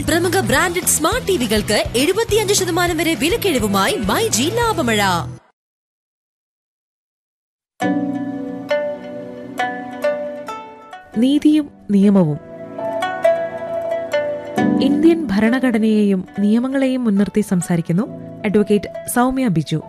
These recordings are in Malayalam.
പ്രമുഖ ബ്രാൻഡഡ് സ്മാർട്ട് ടിവികൾക്ക് എഴുപത്തിയഞ്ച് ശതമാനം വരെ വിലക്കിഴിവുമായി മൈ ജി ലാഭമഴ നീതിയും നിയമവും ഇന്ത്യൻ ഭരണഘടനയെയും നിയമങ്ങളെയും മുൻനിർത്തി സംസാരിക്കുന്നു അഡ്വക്കേറ്റ് സൗമ്യ ബിജു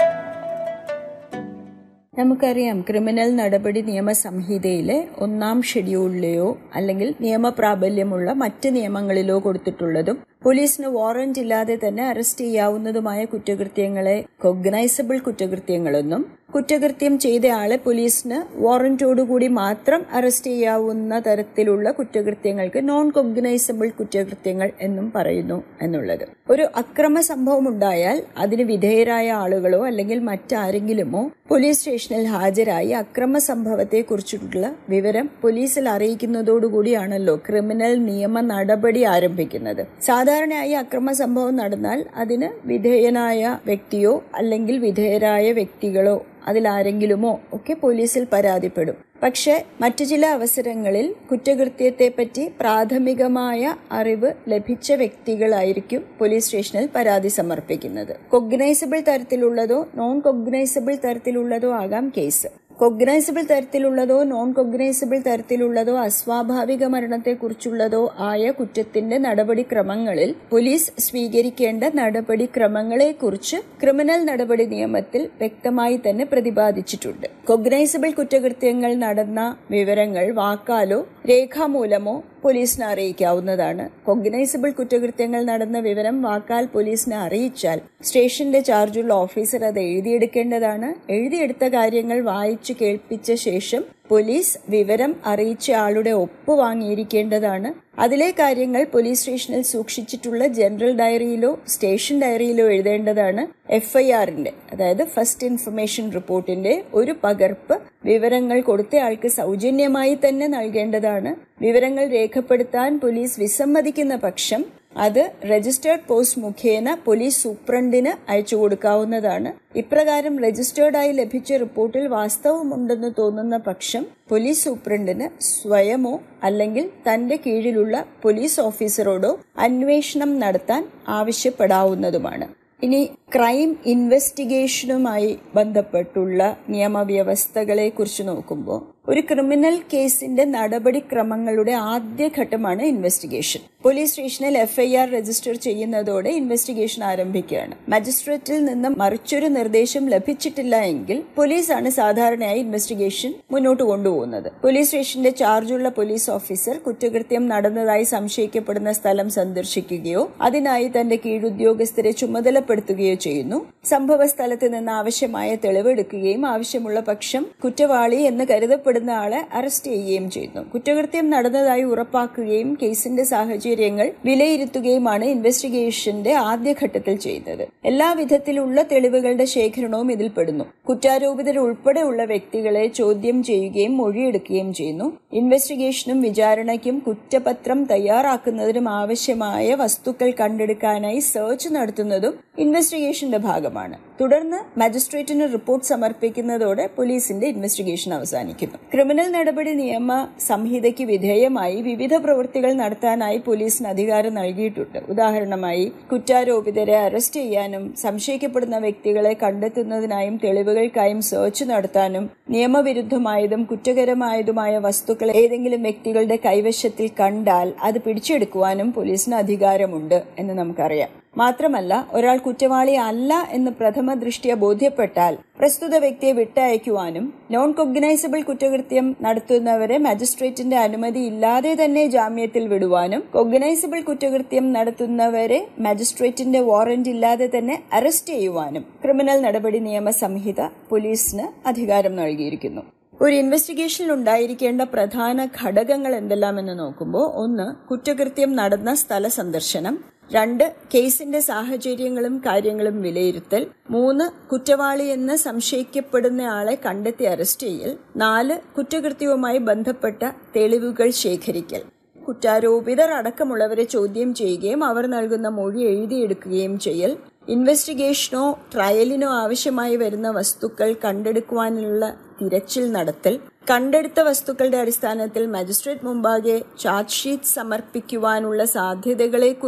നമുക്കറിയാം ക്രിമിനൽ നടപടി നിയമസംഹിതയിലെ ഒന്നാം ഷെഡ്യൂളിലെയോ അല്ലെങ്കിൽ നിയമപ്രാബല്യമുള്ള മറ്റ് നിയമങ്ങളിലോ കൊടുത്തിട്ടുള്ളതും പോലീസിന് വാറന്റ് ഇല്ലാതെ തന്നെ അറസ്റ്റ് ചെയ്യാവുന്നതുമായ കുറ്റകൃത്യങ്ങളെ കൊഗ്നൈസബിൾ കുറ്റകൃത്യങ്ങളെന്നും കുറ്റകൃത്യം ചെയ്ത ആളെ പോലീസിന് വാറന്റോടുകൂടി മാത്രം അറസ്റ്റ് ചെയ്യാവുന്ന തരത്തിലുള്ള കുറ്റകൃത്യങ്ങൾക്ക് നോൺ കൊഗ്നൈസബിൾ കുറ്റകൃത്യങ്ങൾ എന്നും പറയുന്നു എന്നുള്ളത് ഒരു അക്രമ സംഭവം ഉണ്ടായാൽ അതിന് വിധേയരായ ആളുകളോ അല്ലെങ്കിൽ മറ്റാരെങ്കിലുമോ പോലീസ് സ്റ്റേഷനിൽ ഹാജരായി അക്രമ സംഭവത്തെ കുറിച്ചിട്ടുള്ള വിവരം പോലീസിൽ അറിയിക്കുന്നതോടുകൂടിയാണല്ലോ ക്രിമിനൽ നിയമ നടപടി ആരംഭിക്കുന്നത് സാധാരണയായി അക്രമ സംഭവം നടന്നാൽ അതിന് വിധേയനായ വ്യക്തിയോ അല്ലെങ്കിൽ വിധേയരായ വ്യക്തികളോ അതിലാരെങ്കിലുമോ ഒക്കെ പോലീസിൽ പരാതിപ്പെടും പക്ഷെ മറ്റു ചില അവസരങ്ങളിൽ കുറ്റകൃത്യത്തെപ്പറ്റി പ്രാഥമികമായ അറിവ് ലഭിച്ച വ്യക്തികളായിരിക്കും പോലീസ് സ്റ്റേഷനിൽ പരാതി സമർപ്പിക്കുന്നത് കൊഗ്നൈസബിൾ തരത്തിലുള്ളതോ നോൺ കൊഗ്നൈസബിൾ തരത്തിലുള്ളതോ ആകാം കേസ് കൊഗ്നൈസബിൾ തരത്തിലുള്ളതോ നോൺ കൊഗ്നൈസബിൾ തരത്തിലുള്ളതോ അസ്വാഭാവിക മരണത്തെക്കുറിച്ചുള്ളതോ ആയ കുറ്റത്തിന്റെ നടപടിക്രമങ്ങളിൽ പോലീസ് സ്വീകരിക്കേണ്ട നടപടിക്രമങ്ങളെക്കുറിച്ച് ക്രിമിനൽ നടപടി നിയമത്തിൽ വ്യക്തമായി തന്നെ പ്രതിപാദിച്ചിട്ടുണ്ട് കൊഗ്നൈസബിൾ കുറ്റകൃത്യങ്ങൾ നടന്ന വിവരങ്ങൾ വാക്കാലോ രേഖാമൂലമോ പോലീസിനെ അറിയിക്കാവുന്നതാണ് കൊഗ്നൈസബിൾ കുറ്റകൃത്യങ്ങൾ നടന്ന വിവരം വാക്കാൽ പോലീസിനെ അറിയിച്ചാൽ സ്റ്റേഷന്റെ ചാർജുള്ള ഓഫീസർ അത് എഴുതിയെടുക്കേണ്ടതാണ് എഴുതിയെടുത്ത കാര്യങ്ങൾ വായിച്ചു കേൾപ്പിച്ച ശേഷം പോലീസ് വിവരം അറിയിച്ച ആളുടെ ഒപ്പ് വാങ്ങിയിരിക്കേണ്ടതാണ് അതിലെ കാര്യങ്ങൾ പോലീസ് സ്റ്റേഷനിൽ സൂക്ഷിച്ചിട്ടുള്ള ജനറൽ ഡയറിയിലോ സ്റ്റേഷൻ ഡയറിയിലോ എഴുതേണ്ടതാണ് എഫ്ഐആറിന്റെ അതായത് ഫസ്റ്റ് ഇൻഫർമേഷൻ റിപ്പോർട്ടിന്റെ ഒരു പകർപ്പ് വിവരങ്ങൾ കൊടുത്തയാൾക്ക് സൗജന്യമായി തന്നെ നൽകേണ്ടതാണ് വിവരങ്ങൾ രേഖപ്പെടുത്താൻ പോലീസ് വിസമ്മതിക്കുന്ന പക്ഷം അത് രജിസ്റ്റേർഡ് പോസ്റ്റ് മുഖേന പോലീസ് സൂപ്രണ്ടിന് അയച്ചു കൊടുക്കാവുന്നതാണ് ഇപ്രകാരം രജിസ്റ്റേർഡായി ലഭിച്ച റിപ്പോർട്ടിൽ വാസ്തവമുണ്ടെന്ന് തോന്നുന്ന പക്ഷം പോലീസ് സൂപ്രണ്ടിന് സ്വയമോ അല്ലെങ്കിൽ തന്റെ കീഴിലുള്ള പോലീസ് ഓഫീസറോടോ അന്വേഷണം നടത്താൻ ആവശ്യപ്പെടാവുന്നതുമാണ് ഇനി ക്രൈം ഇൻവെസ്റ്റിഗേഷനുമായി ബന്ധപ്പെട്ടുള്ള നിയമവ്യവസ്ഥകളെ കുറിച്ച് നോക്കുമ്പോൾ ഒരു ക്രിമിനൽ കേസിന്റെ നടപടിക്രമങ്ങളുടെ ആദ്യ ഘട്ടമാണ് ഇൻവെസ്റ്റിഗേഷൻ പോലീസ് സ്റ്റേഷനിൽ എഫ്ഐആർ രജിസ്റ്റർ ചെയ്യുന്നതോടെ ഇൻവെസ്റ്റിഗേഷൻ ആരംഭിക്കുകയാണ് മജിസ്ട്രേറ്റിൽ നിന്ന് മറിച്ചൊരു നിർദ്ദേശം ലഭിച്ചിട്ടില്ല എങ്കിൽ പോലീസാണ് സാധാരണയായി ഇൻവെസ്റ്റിഗേഷൻ മുന്നോട്ട് കൊണ്ടുപോകുന്നത് പോലീസ് സ്റ്റേഷന്റെ ചാർജുള്ള പോലീസ് ഓഫീസർ കുറ്റകൃത്യം നടന്നതായി സംശയിക്കപ്പെടുന്ന സ്ഥലം സന്ദർശിക്കുകയോ അതിനായി തന്റെ കീഴുദ്യോഗസ്ഥരെ ചുമതലപ്പെടുത്തുകയോ ചെയ്യുന്നു സംഭവ സ്ഥലത്ത് നിന്ന് ആവശ്യമായ തെളിവെടുക്കുകയും ആവശ്യമുള്ള പക്ഷം കുറ്റവാളി എന്ന് കരുതപ്പെടുന്ന ആളെ അറസ്റ്റ് ചെയ്യുകയും ചെയ്യുന്നു കുറ്റകൃത്യം നടന്നതായി ഉറപ്പാക്കുകയും കേസിന്റെ സാഹചര്യങ്ങൾ വിലയിരുത്തുകയുമാണ് ഇൻവെസ്റ്റിഗേഷന്റെ ആദ്യഘട്ടത്തിൽ ചെയ്യുന്നത് എല്ലാ വിധത്തിലുള്ള തെളിവുകളുടെ ശേഖരണവും ഇതിൽ പെടുന്നു കുറ്റാരോപിതർ ഉൾപ്പെടെയുള്ള വ്യക്തികളെ ചോദ്യം ചെയ്യുകയും മൊഴിയെടുക്കുകയും ചെയ്യുന്നു ഇൻവെസ്റ്റിഗേഷനും വിചാരണയ്ക്കും കുറ്റപത്രം തയ്യാറാക്കുന്നതിനും ആവശ്യമായ വസ്തുക്കൾ കണ്ടെടുക്കാനായി സെർച്ച് നടത്തുന്നതും ഇൻവെസ്റ്റിഗേഷന്റെ ഭാഗമാണ് തുടർന്ന് മജിസ്ട്രേറ്റിന് റിപ്പോർട്ട് സമർപ്പിക്കുന്നതോടെ പോലീസിന്റെ ഇൻവെസ്റ്റിഗേഷൻ അവസാനിക്കുന്നു ക്രിമിനൽ നടപടി നിയമ സംഹിതയ്ക്ക് വിധേയമായി വിവിധ പ്രവൃത്തികൾ നടത്താനായി പോലീസിന് അധികാരം നൽകിയിട്ടുണ്ട് ഉദാഹരണമായി കുറ്റാരോപിതരെ അറസ്റ്റ് ചെയ്യാനും സംശയിക്കപ്പെടുന്ന വ്യക്തികളെ കണ്ടെത്തുന്നതിനായും തെളിവുകൾക്കായും സെർച്ച് നടത്താനും നിയമവിരുദ്ധമായതും കുറ്റകരമായതുമായ വസ്തുക്കൾ ഏതെങ്കിലും വ്യക്തികളുടെ കൈവശത്തിൽ കണ്ടാൽ അത് പിടിച്ചെടുക്കുവാനും പോലീസിന് അധികാരമുണ്ട് എന്ന് നമുക്കറിയാം മാത്രമല്ല ഒരാൾ കുറ്റവാളി അല്ല എന്ന് പ്രഥമ ദൃഷ്ടിയ ബോധ്യപ്പെട്ടാൽ പ്രസ്തുത വ്യക്തിയെ വിട്ടയക്കുവാനും നോൺ കൊഗ്നൈസബിൾ കുറ്റകൃത്യം നടത്തുന്നവരെ മജിസ്ട്രേറ്റിന്റെ അനുമതി ഇല്ലാതെ തന്നെ ജാമ്യത്തിൽ വിടുവാനും കൊഗ്നൈസബിൾ കുറ്റകൃത്യം നടത്തുന്നവരെ മജിസ്ട്രേറ്റിന്റെ വാറന്റ് ഇല്ലാതെ തന്നെ അറസ്റ്റ് ചെയ്യുവാനും ക്രിമിനൽ നടപടി നിയമ സംഹിത പോലീസിന് അധികാരം നൽകിയിരിക്കുന്നു ഒരു ഇൻവെസ്റ്റിഗേഷനിൽ ഉണ്ടായിരിക്കേണ്ട പ്രധാന ഘടകങ്ങൾ എന്തെല്ലാമെന്ന് നോക്കുമ്പോൾ ഒന്ന് കുറ്റകൃത്യം നടന്ന സ്ഥല സന്ദർശനം രണ്ട് കേസിന്റെ സാഹചര്യങ്ങളും കാര്യങ്ങളും വിലയിരുത്തൽ മൂന്ന് കുറ്റവാളി എന്ന് സംശയിക്കപ്പെടുന്നയാളെ കണ്ടെത്തി അറസ്റ്റ് ചെയ്യൽ നാല് കുറ്റകൃത്യവുമായി ബന്ധപ്പെട്ട തെളിവുകൾ ശേഖരിക്കൽ കുറ്റാരോപിതർ അടക്കമുള്ളവരെ ചോദ്യം ചെയ്യുകയും അവർ നൽകുന്ന മൊഴി എഴുതിയെടുക്കുകയും ചെയ്യൽ ഇൻവെസ്റ്റിഗേഷനോ ട്രയലിനോ ആവശ്യമായി വരുന്ന വസ്തുക്കൾ കണ്ടെടുക്കുവാനുള്ള തിരച്ചിൽ നടത്തൽ കണ്ടെടുത്ത വസ്തുക്കളുടെ അടിസ്ഥാനത്തിൽ മജിസ്ട്രേറ്റ് മുമ്പാകെ ചാർജ് ഷീറ്റ് സമർപ്പിക്കുവാനുള്ള സാധ്യതകളെ